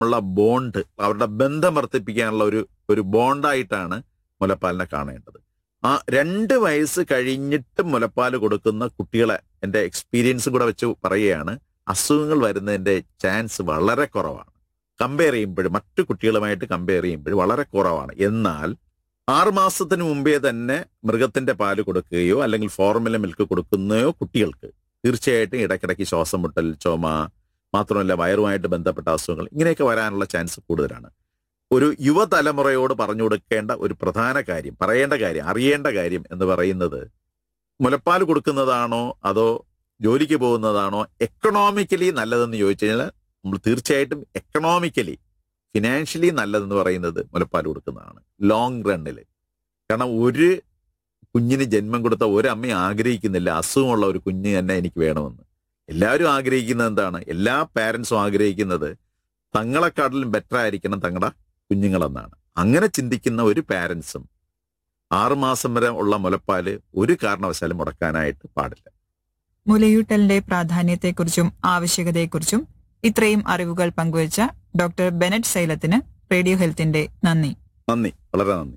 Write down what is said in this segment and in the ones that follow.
ഉള്ള ബോണ്ട് അവരുടെ ബന്ധം വർദ്ധിപ്പിക്കാനുള്ള ഒരു ഒരു ബോണ്ടായിട്ടാണ് മുലപ്പാലിനെ കാണേണ്ടത് ആ രണ്ട് വയസ്സ് കഴിഞ്ഞിട്ട് മുലപ്പാൽ കൊടുക്കുന്ന കുട്ടികളെ എൻ്റെ എക്സ്പീരിയൻസ് കൂടെ വെച്ച് പറയുകയാണ് അസുഖങ്ങൾ വരുന്നതിന്റെ ചാൻസ് വളരെ കുറവാണ് കമ്പയർ ചെയ്യുമ്പോൾ മറ്റു കുട്ടികളുമായിട്ട് കമ്പയർ ചെയ്യുമ്പോൾ വളരെ കുറവാണ് എന്നാൽ ആറ് മാസത്തിന് മുമ്പേ തന്നെ മൃഗത്തിന്റെ പാല് കൊടുക്കുകയോ അല്ലെങ്കിൽ ഫോർമുല മിൽക്ക് കൊടുക്കുന്നയോ കുട്ടികൾക്ക് തീർച്ചയായിട്ടും ഇടയ്ക്കിടയ്ക്ക് ശ്വാസം മുട്ടൽ ചുമ മാത്രമല്ല വയറുമായിട്ട് ബന്ധപ്പെട്ട അസുഖങ്ങൾ ഇങ്ങനെയൊക്കെ വരാനുള്ള ചാൻസ് കൂടുതലാണ് ഒരു യുവതലമുറയോട് പറഞ്ഞു കൊടുക്കേണ്ട ഒരു പ്രധാന കാര്യം പറയേണ്ട കാര്യം അറിയേണ്ട കാര്യം എന്ന് പറയുന്നത് മുലപ്പാൽ കൊടുക്കുന്നതാണോ അതോ ജോലിക്ക് പോകുന്നതാണോ എക്കണോമിക്കലി നല്ലതെന്ന് ചോദിച്ചു കഴിഞ്ഞാൽ നമ്മൾ തീർച്ചയായിട്ടും എക്കണോമിക്കലി ഫിനാൻഷ്യലി നല്ലതെന്ന് പറയുന്നത് മുലപ്പാൽ കൊടുക്കുന്നതാണ് ലോങ് റണ്ണിൽ കാരണം ഒരു കുഞ്ഞിന് ജന്മം കൊടുത്ത ഒരമ്മ ആഗ്രഹിക്കുന്നില്ല അസുഖമുള്ള ഒരു കുഞ്ഞ് തന്നെ എനിക്ക് വേണമെന്ന് എല്ലാവരും ആഗ്രഹിക്കുന്നത് എന്താണ് എല്ലാ പാരൻസും ആഗ്രഹിക്കുന്നത് തങ്ങളെക്കാട്ടിലും ബെറ്റർ ആയിരിക്കണം തങ്ങളുടെ കുഞ്ഞുങ്ങളെന്നാണ് അങ്ങനെ ചിന്തിക്കുന്ന ഒരു പാരൻസും ആറുമാസം വരെ ഉള്ള മുലപ്പാല് ഒരു കാരണവശാലും മുടക്കാനായിട്ട് പാടില്ല മുലയൂട്ടലിന്റെ പ്രാധാന്യത്തെക്കുറിച്ചും ആവശ്യകതയെക്കുറിച്ചും ഇത്രയും അറിവുകൾ പങ്കുവച്ച ഡോക്ടർ ബെനറ്റ് സൈലത്തിന് റേഡിയോ ഹെൽത്തിന്റെ നന്ദി നന്ദി വളരെ നന്ദി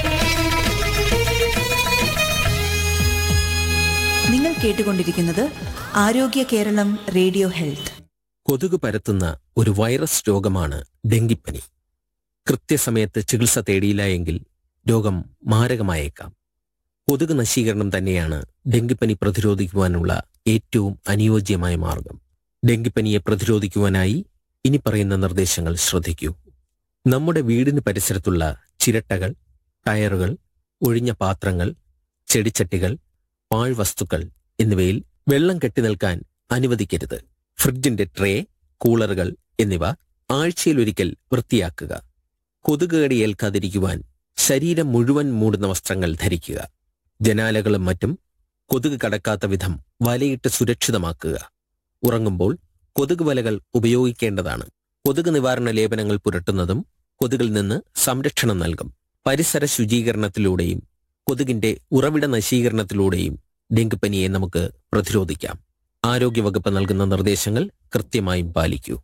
നിങ്ങൾ കേട്ടുകൊണ്ടിരിക്കുന്നത് ആരോഗ്യ കേരളം റേഡിയോ ഹെൽത്ത് കൊതുക് പരത്തുന്ന ഒരു വൈറസ് രോഗമാണ് ഡെങ്കിപ്പനി കൃത്യസമയത്ത് ചികിത്സ തേടിയില്ല എങ്കിൽ രോഗം മാരകമായേക്കാം കൊതുക് നശീകരണം തന്നെയാണ് ഡെങ്കിപ്പനി പ്രതിരോധിക്കുവാനുള്ള ഏറ്റവും അനുയോജ്യമായ മാർഗം ഡെങ്കിപ്പനിയെ പ്രതിരോധിക്കുവാനായി ഇനി പറയുന്ന നിർദ്ദേശങ്ങൾ ശ്രദ്ധിക്കൂ നമ്മുടെ വീടിന് പരിസരത്തുള്ള ചിരട്ടകൾ ടയറുകൾ ഒഴിഞ്ഞ പാത്രങ്ങൾ ചെടിച്ചട്ടികൾ പാഴ്വസ്തുക്കൾ എന്നിവയിൽ വെള്ളം കെട്ടിനിൽക്കാൻ അനുവദിക്കരുത് ഫ്രിഡ്ജിന്റെ ട്രേ കൂളറുകൾ എന്നിവ ആഴ്ചയിലൊരിക്കൽ വൃത്തിയാക്കുക കൊതുക് കടി ഏൽക്കാതിരിക്കുവാൻ ശരീരം മുഴുവൻ മൂടുന്ന വസ്ത്രങ്ങൾ ധരിക്കുക ജനാലകളും മറ്റും കൊതുക് കടക്കാത്ത വിധം വലയിട്ട് സുരക്ഷിതമാക്കുക ഉറങ്ങുമ്പോൾ കൊതുക് വലകൾ ഉപയോഗിക്കേണ്ടതാണ് കൊതുക് നിവാരണ ലേപനങ്ങൾ പുരട്ടുന്നതും കൊതുകിൽ നിന്ന് സംരക്ഷണം നൽകും പരിസര ശുചീകരണത്തിലൂടെയും കൊതുകിന്റെ ഉറവിട നശീകരണത്തിലൂടെയും ഡെങ്കിപ്പനിയെ നമുക്ക് പ്രതിരോധിക്കാം ആരോഗ്യവകുപ്പ് നൽകുന്ന നിർദ്ദേശങ്ങൾ കൃത്യമായും പാലിക്കൂ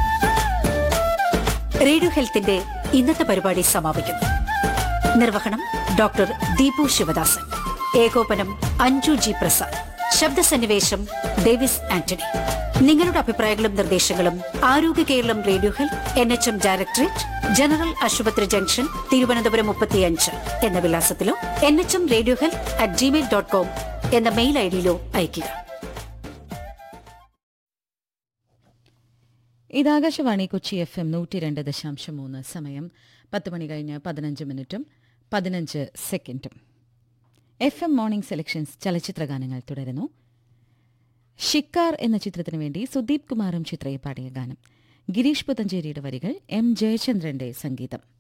റേഡിയോ ഹെൽത്തിന്റെ ഇന്നത്തെ പരിപാടി സമാപിക്കുന്നു നിർവഹണം ഡോക്ടർ ദീപു ശിവദാസൻ ഏകോപനം അഞ്ജു ജി പ്രസാദ് ശബ്ദസന്നിവേശം ഡേവിസ് ആന്റണി നിങ്ങളുടെ അഭിപ്രായങ്ങളും നിർദ്ദേശങ്ങളും Arogya Keralam radio health N H M directorate general ആശുപത്രി ജംഗ്ഷൻ തിരുവനന്തപുരം മുപ്പത്തിയഞ്ച് എന്ന വിലാസത്തിലോ N H M radio health at Gmail dot com എന്ന മെയിൽ ഐ ഡിയിലോ അയയ്ക്കുക ഇത് ആകാശവാണി കൊച്ചി എഫ് എം നൂറ്റി രണ്ട് ദശാംശം മൂന്ന് സമയം പത്ത് മണി കഴിഞ്ഞ് പതിനഞ്ച് മിനിറ്റും പതിനഞ്ച് സെക്കൻഡും എഫ് എം മോർണിംഗ് സെലക്ഷൻസ് ചലച്ചിത്ര ഗാനങ്ങൾ തുടരുന്നു ഷിക്കാർ എന്ന ചിത്രത്തിനു വേണ്ടി സുദീപ് കുമാറും ചിത്രയെ പാടിയ ഗാനം ഗിരീഷ് പുത്തഞ്ചേരിയുടെ വരികൾ എം ജയചന്ദ്രന്റെ സംഗീതം